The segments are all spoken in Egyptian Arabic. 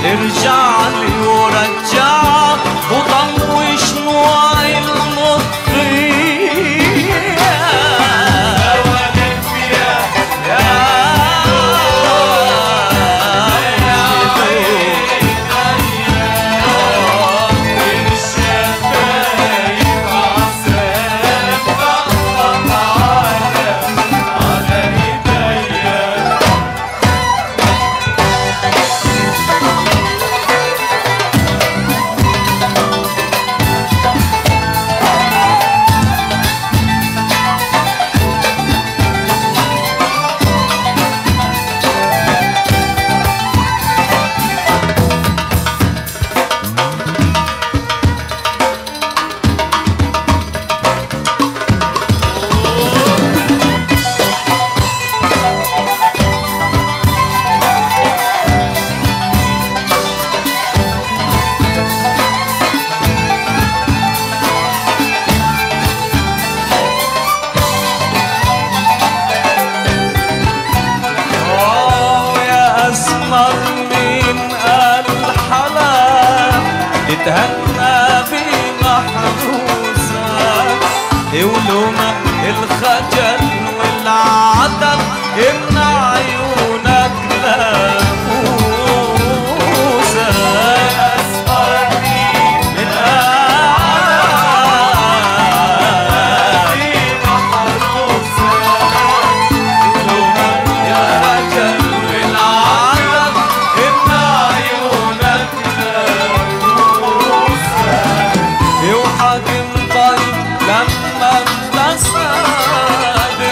ارجع لي ورجع وضوي شموع آه يا أسمر من الحلال تتهنى بمحروسة ولوما الخجل والعدل إن عيونك لاموسة أسمر من الحلال وحاكم طيب لما انت صادق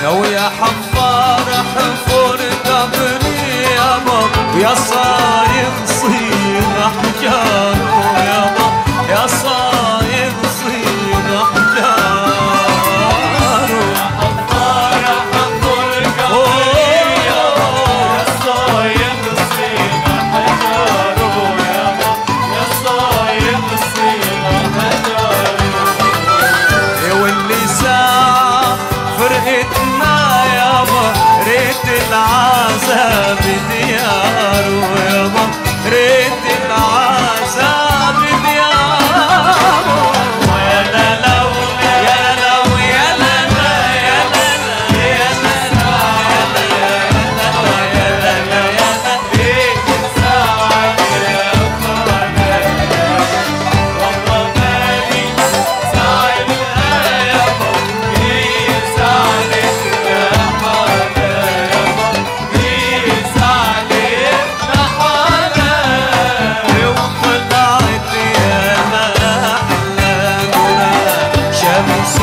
يا ويا حفار حفور قبري يابا ويا صايغ صيغ احجار يابا يا صايغ صيغ احجار واللي ساعة فرقتنا يابا ريت العذاب دياره يابا ريت العذاب دياره يا لا لو يا لو يا لا لا يا لا لا يا لا لا يا لا لا يا لا ايه ساعة يا والله مالي ساعة يابا ايه ساعة يا حدا يابا ايه ساعة يا حدا وطلعت يا ما أحلى جنى شمس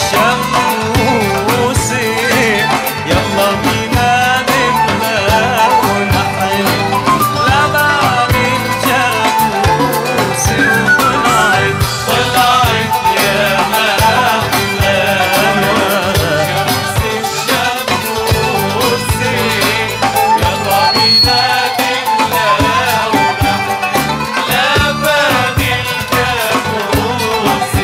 الشموس يلا بينا نملى ونحل لبن الجاموس وطلعت طلعت يا ما أحلى شمس الشموس يلا بينا نملى لبن الجاموس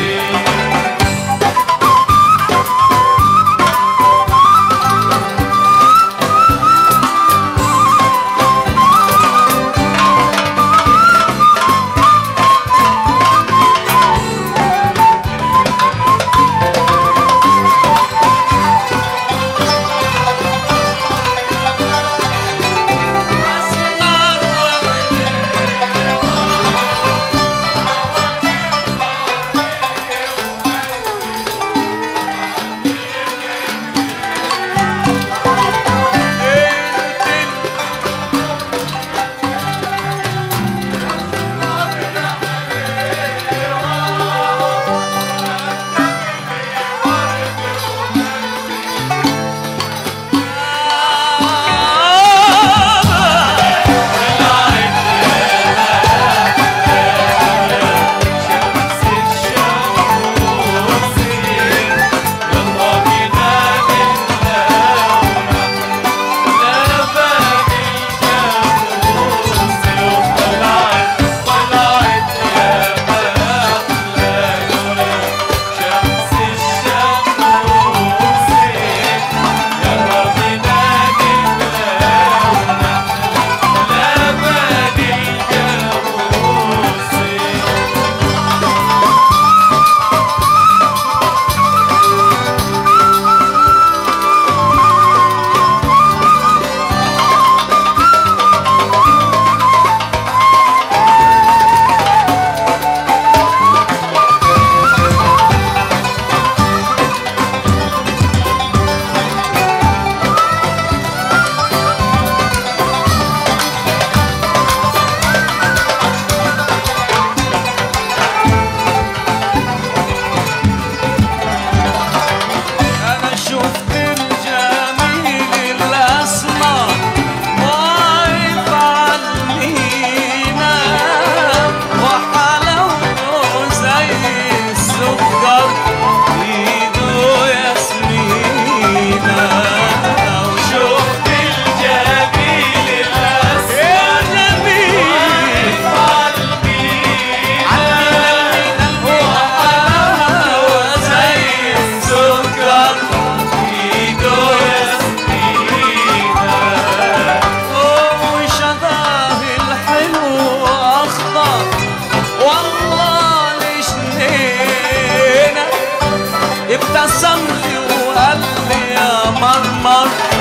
أنا شفت الجميل الأسمر واقف عالمينا وحلاوته زي السكر إيده ياسمينة وشفت الجميل الأسمر يا جميل وحلاوته زي السكر إيده ياسمينة وشذاه الحلو أخضر والله لشنينا ابتسم لي وقال لي يا مرمر